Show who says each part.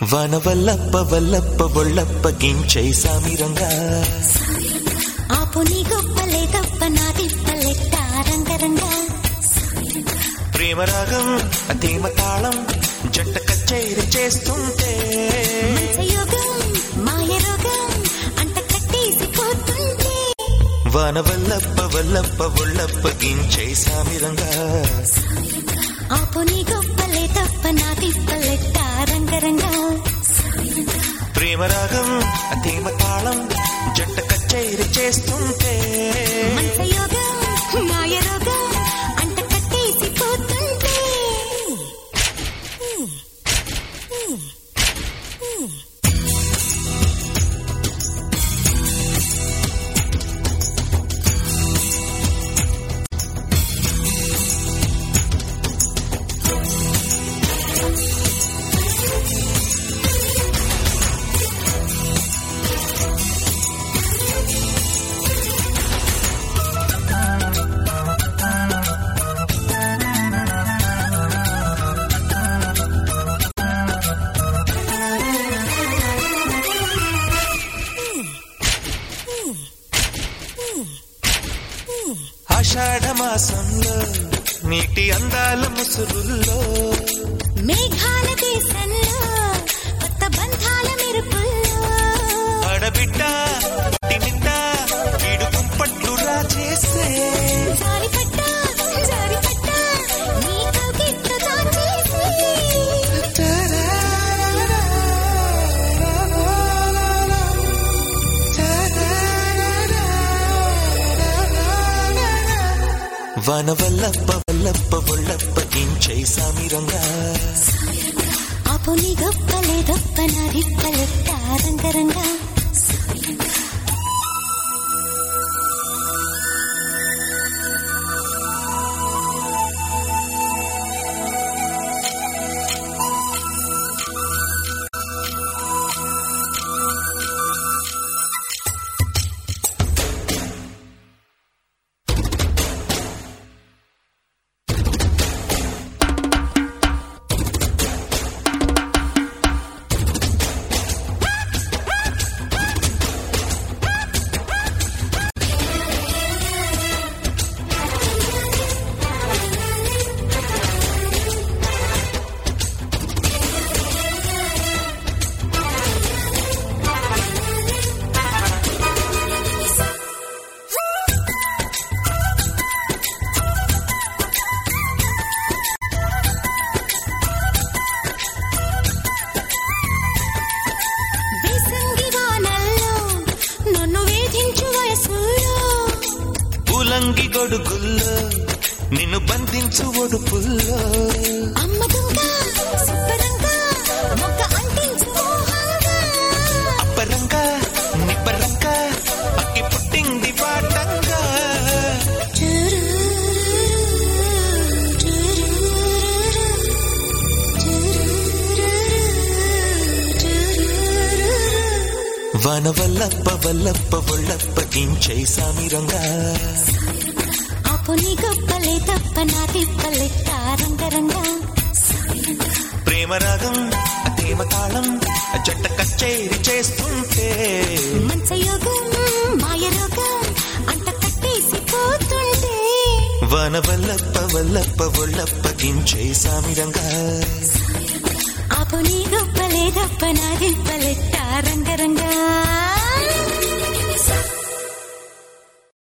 Speaker 1: వన వల్లప్ప వల్లప్ప ఒళ్ళప్ప గించై సామిరంగా
Speaker 2: ఆపు నీ గొప్పలే తప్ప నా తిప్పలెట్ట రంగరంగా
Speaker 1: ప్రేమ రాగం అతీమ తాళం జంట కచేరి చేస్తుంటే
Speaker 2: యోగం మాయ రోగం అంట కట్టేసి పోతుంటే
Speaker 1: వన వల్లప్ప వల్లప్ప ఒళ్ళప్ప గించై సామిరంగా
Speaker 2: ఆపు నీ గొప్పలే తప్ప నా తిప్పలెట్ట రంగరంగా
Speaker 1: ప్రేమ రాగం అతీమ తాళం జంట కచేరి చేస్తుంటే
Speaker 2: యోగం మాయ రోగం అంట కట్టేసి పోతుంటే
Speaker 1: ఆషాఢ మాసంలో నీటి అందాల ముసురుల్లో
Speaker 2: మేఘాల దేశంలో కొత్త బంధాల మెరుపుల్లో
Speaker 1: ఆడబిడ్డ తినిండా వీడు కుంపట్లు రాజేస్తే
Speaker 2: జారిపడ్డా జారిపడ్డా నీ కవిత్త దాచేసి
Speaker 1: వన వల్లప్ప వల్లప్ప ఒళ్ళప్ప గించై సామిరంగా
Speaker 2: ఆపు నీ గొప్పలే గొప్ప నా రిప్పలెట్ట రంగరంగా వేసంగి వానల్లో నన్ను వేధించు వయసుల్లో
Speaker 1: పూలంగి గొడుగుల్లో నిన్ను బంధించు ఒడుపుల్లో
Speaker 2: అమ్మ దొంగ సుబ్బరంగా మొక్క అంటించు మోహంగా
Speaker 1: అప్పరంగా నిప్పరంగా అక్కి పుట్టింది పాటంగా వన వల్లప్ప వల్లప్ప ఒళ్ళప్ప గించై సామిరంగా
Speaker 2: ఆపు నీ గొప్పలే తప్ప నా తిప్పలెట్ట రంగరంగా
Speaker 1: ప్రేమ రాగం అతీమ తాళం జంట కచేరి చేస్తుంటే
Speaker 2: మంచయోగం మాయ రోగం అంట కట్టేసి పోతుంటే
Speaker 1: వన వల్లప్ప వల్లప్ప ఒళ్ళప్ప గించై సామిరంగా
Speaker 2: ఆపు నీ గొప్పలే తప్ప నా తిప్పలెట్ట రంగరంగా